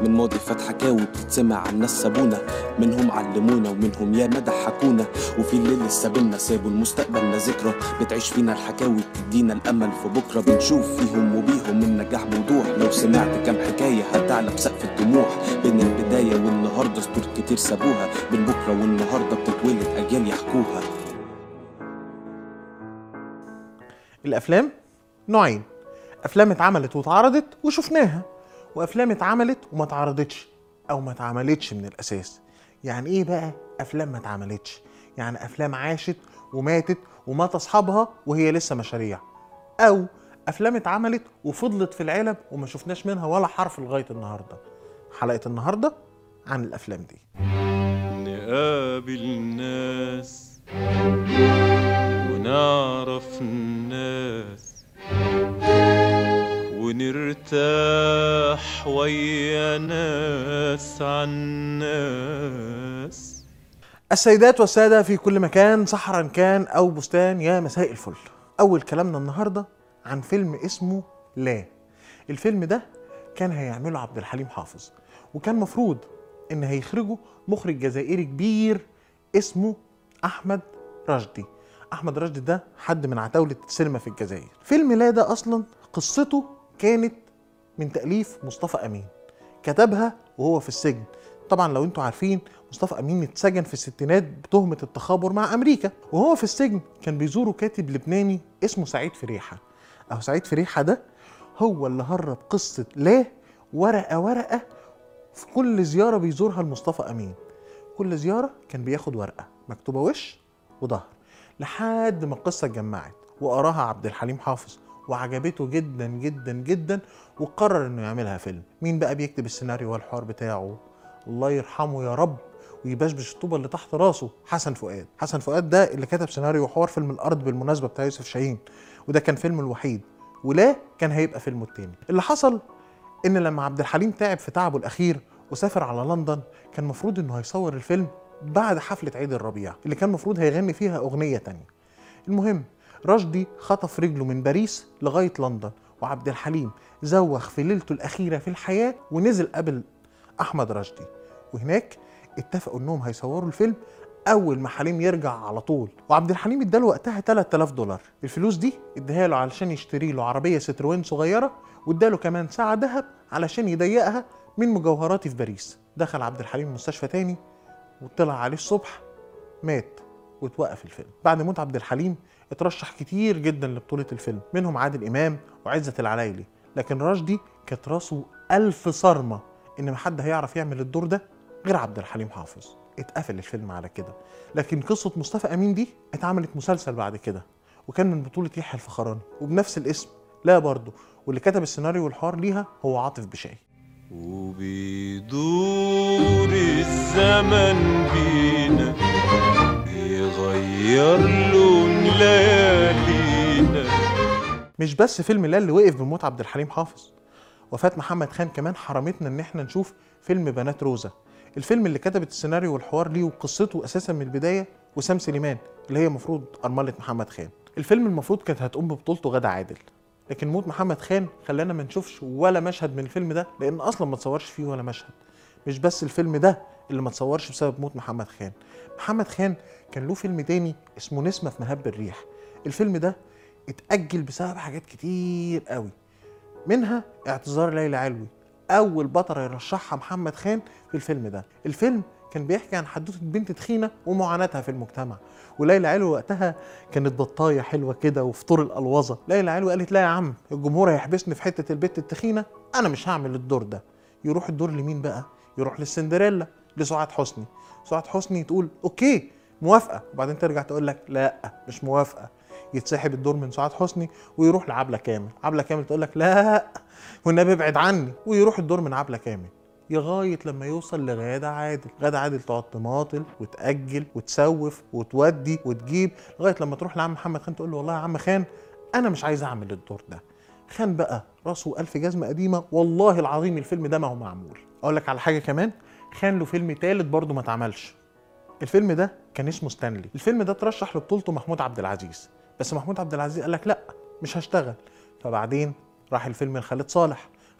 من ماضي فات حكاوي بتتسمع عن ناس سابونا منهم علمونا ومنهم ياما ضحكونا وفي اللي لسه بينا سابوا المستقبلنا ذكرى بتعيش فينا الحكاوي بتدينا الامل في بكره بنشوف فيهم وبيهم النجاح بوضوح لو سمعت كام حكايه هتعلى بسقف الطموح بين البدايه والنهارده سطور كتير سابوها بين بكره والنهارده بتتولد اجيال يحكوها الافلام نوعين افلام اتعملت واتعرضت وشفناها وافلام اتعملت وما اتعرضتش او ما اتعملتش من الاساس يعني ايه بقى افلام ما اتعملتش يعني افلام عاشت وماتت ومات اصحابها وهي لسه مشاريع او افلام اتعملت وفضلت في العلب وما شفناش منها ولا حرف لغايه النهارده حلقه النهارده عن الافلام دي نقابل ناس ونعرف الناس ونرتاح ويا ناس عن ناس السيدات والسادة في كل مكان صحرا كان أو بستان يا مساء الفل أول كلامنا النهاردة عن فيلم اسمه لا الفيلم ده كان هيعمله عبد الحليم حافظ وكان مفروض إن هيخرجه مخرج جزائري كبير اسمه أحمد رشدي أحمد رشدي ده حد من عتاولة السينما في الجزائر فيلم لا ده أصلا قصته كانت من تأليف مصطفى أمين كتبها وهو في السجن طبعا لو انتوا عارفين مصطفى امين اتسجن في الستينات بتهمه التخابر مع امريكا وهو في السجن كان بيزوره كاتب لبناني اسمه سعيد فريحه اهو سعيد فريحه ده هو اللي هرب قصه لا ورقه ورقه في كل زياره بيزورها لمصطفى امين كل زياره كان بياخد ورقه مكتوبه وش وظهر لحد ما القصه اتجمعت وقراها عبد الحليم حافظ وعجبته جدا جدا جدا وقرر انه يعملها فيلم مين بقى بيكتب السيناريو والحوار بتاعه الله يرحمه يا رب ويبشبش الطوبه اللي تحت راسه حسن فؤاد حسن فؤاد ده اللي كتب سيناريو وحوار فيلم الارض بالمناسبه بتاع يوسف شاهين وده كان فيلمه الوحيد ولا كان هيبقى فيلمه التاني اللي حصل ان لما عبد الحليم تعب في تعبه الاخير وسافر على لندن كان المفروض انه هيصور الفيلم بعد حفله عيد الربيع اللي كان المفروض هيغني فيها اغنيه تانية المهم رشدي خطف رجله من باريس لغايه لندن وعبد الحليم زوخ في ليلته الاخيره في الحياه ونزل قبل احمد رشدي وهناك اتفقوا انهم هيصوروا الفيلم اول ما حليم يرجع على طول وعبد الحليم اداله وقتها 3000 دولار الفلوس دي اداها له علشان يشتري له عربيه ستروين صغيره واداله كمان ساعه ذهب علشان يضيقها من مجوهراتي في باريس دخل عبد الحليم المستشفى تاني وطلع عليه الصبح مات واتوقف الفيلم بعد موت عبد الحليم اترشح كتير جدا لبطولة الفيلم منهم عادل إمام وعزة العلايلي لكن رشدي كانت راسه ألف صرمة إن محد هيعرف يعمل الدور ده غير عبد الحليم حافظ اتقفل الفيلم على كده لكن قصة مصطفى أمين دي اتعملت مسلسل بعد كده وكان من بطولة يحيى الفخراني وبنفس الاسم لا برضه واللي كتب السيناريو والحوار ليها هو عاطف بشاي وبيدور الزمن بينا يغير لون ليالينا مش بس فيلم لا اللي وقف بموت عبد الحليم حافظ وفاة محمد خان كمان حرمتنا ان احنا نشوف فيلم بنات روزة الفيلم اللي كتبت السيناريو والحوار ليه وقصته اساسا من البدايه وسام سليمان اللي هي المفروض ارمله محمد خان الفيلم المفروض كانت هتقوم ببطولته غادة عادل لكن موت محمد خان خلانا ما نشوفش ولا مشهد من الفيلم ده لان اصلا ما تصورش فيه ولا مشهد مش بس الفيلم ده اللي ما تصورش بسبب موت محمد خان محمد خان كان له فيلم تاني اسمه نسمة في مهب الريح الفيلم ده اتأجل بسبب حاجات كتير قوي منها اعتذار ليلى علوي اول بطله يرشحها محمد خان في الفيلم ده الفيلم كان بيحكي عن حدوته بنت تخينه ومعاناتها في المجتمع وليلى علوي وقتها كانت بطايه حلوه كده وفي طور الالوظه ليلى علوي قالت لا يا عم الجمهور هيحبسني في حته البت التخينه انا مش هعمل الدور ده يروح الدور لمين بقى يروح للسندريلا لسعاد حسني سعاد حسني تقول اوكي موافقه وبعدين ترجع تقول لك لا مش موافقه يتسحب الدور من سعاد حسني ويروح لعبله كامل عبله كامل تقول لك لا والنبي ابعد عني ويروح الدور من عبله كامل لغايه لما يوصل لغاده عادل غاده عادل تقعد تماطل وتاجل وتسوف وتودي وتجيب لغايه لما تروح لعم محمد خان تقول له والله يا عم خان انا مش عايز اعمل الدور ده خان بقى راسه ألف جزمة قديمة والله العظيم الفيلم ده ما هو معمول أقول لك على حاجة كمان خان له فيلم تالت برضه ما اتعملش الفيلم ده كان اسمه ستانلي الفيلم ده اترشح لبطولته محمود عبد العزيز بس محمود عبد العزيز قال لك لا مش هشتغل فبعدين راح الفيلم لخالد صالح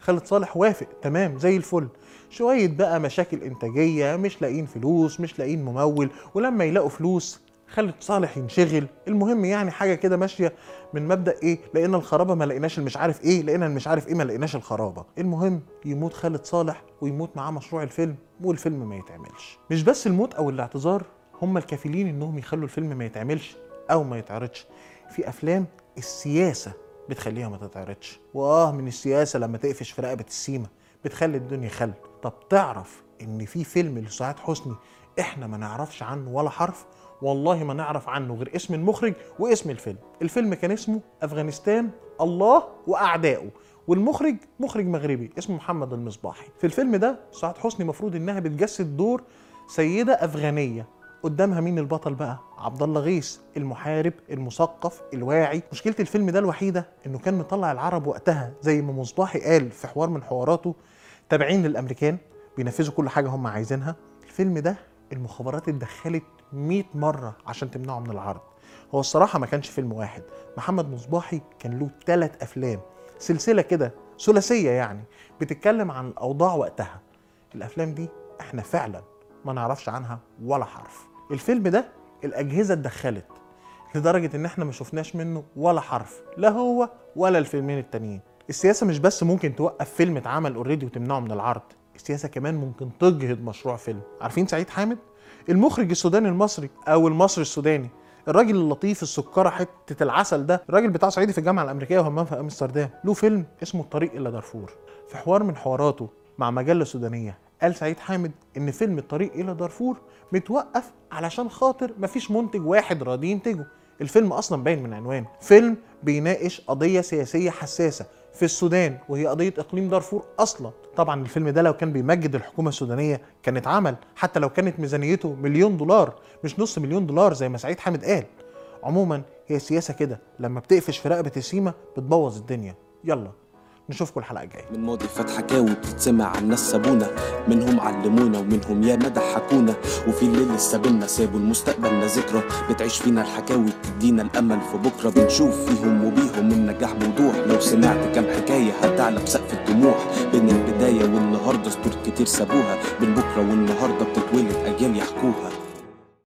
خالد صالح وافق تمام زي الفل شويه بقى مشاكل انتاجيه مش لاقيين فلوس مش لاقيين ممول ولما يلاقوا فلوس خالد صالح ينشغل المهم يعني حاجه كده ماشيه من مبدا ايه لقينا الخرابه ما لقيناش المش عارف ايه لقينا المش عارف ايه ما لقيناش الخرابه المهم يموت خالد صالح ويموت معاه مشروع الفيلم والفيلم ما يتعملش مش بس الموت او الاعتذار هم الكفيلين انهم يخلوا الفيلم ما يتعملش او ما يتعرضش في افلام السياسه بتخليها ما تتعرضش واه من السياسه لما تقفش في رقبه السيما بتخلي الدنيا خل طب تعرف ان في فيلم لسعاد حسني احنا ما نعرفش عنه ولا حرف والله ما نعرف عنه غير اسم المخرج واسم الفيلم الفيلم كان اسمه افغانستان الله واعدائه والمخرج مخرج مغربي اسمه محمد المصباحي في الفيلم ده سعاد حسني مفروض انها بتجسد دور سيده افغانيه قدامها مين البطل بقى عبد الله غيث المحارب المثقف الواعي مشكله الفيلم ده الوحيده انه كان مطلع العرب وقتها زي ما مصباحي قال في حوار من حواراته تابعين للامريكان بينفذوا كل حاجه هم عايزينها الفيلم ده المخابرات اتدخلت 100 مره عشان تمنعه من العرض هو الصراحه ما كانش فيلم واحد محمد مصباحي كان له ثلاث افلام سلسله كده ثلاثيه يعني بتتكلم عن الاوضاع وقتها الافلام دي احنا فعلا ما نعرفش عنها ولا حرف الفيلم ده الاجهزه اتدخلت لدرجه ان احنا ما شفناش منه ولا حرف لا هو ولا الفيلمين التانيين السياسه مش بس ممكن توقف فيلم اتعمل اوريدي وتمنعه من العرض السياسه كمان ممكن تجهض مشروع فيلم عارفين سعيد حامد المخرج السوداني المصري او المصري السوداني الراجل اللطيف السكره حته العسل ده الراجل بتاع صعيدي في الجامعه الامريكيه وهمام في امستردام له فيلم اسمه الطريق الى دارفور في حوار من حواراته مع مجله سودانيه قال سعيد حامد ان فيلم الطريق الى دارفور متوقف علشان خاطر مفيش منتج واحد راضي ينتجه الفيلم اصلا باين من عنوانه فيلم بيناقش قضيه سياسيه حساسه في السودان وهي قضيه اقليم دارفور اصلا طبعا الفيلم ده لو كان بيمجد الحكومه السودانيه كان اتعمل حتى لو كانت ميزانيته مليون دولار مش نص مليون دولار زي ما سعيد حامد قال عموما هي السياسه كده لما بتقفش في رقبه السيما بتبوظ الدنيا يلا نشوفكم الحلقه الجايه من ماضي فات حكاوي بتتسمع عن ناس سابونا منهم علمونا ومنهم ياما ضحكونا وفي الليل لسه بينا سابوا المستقبلنا ذكرى بتعيش فينا الحكاوي بتدينا الامل في بكره بنشوف فيهم وبيهم النجاح بوضوح لو سمعت كام حكايه هتعلى بسقف الطموح بين البدايه والنهارده سطور كتير سابوها بين بكره والنهارده بتتولد اجيال يحكوها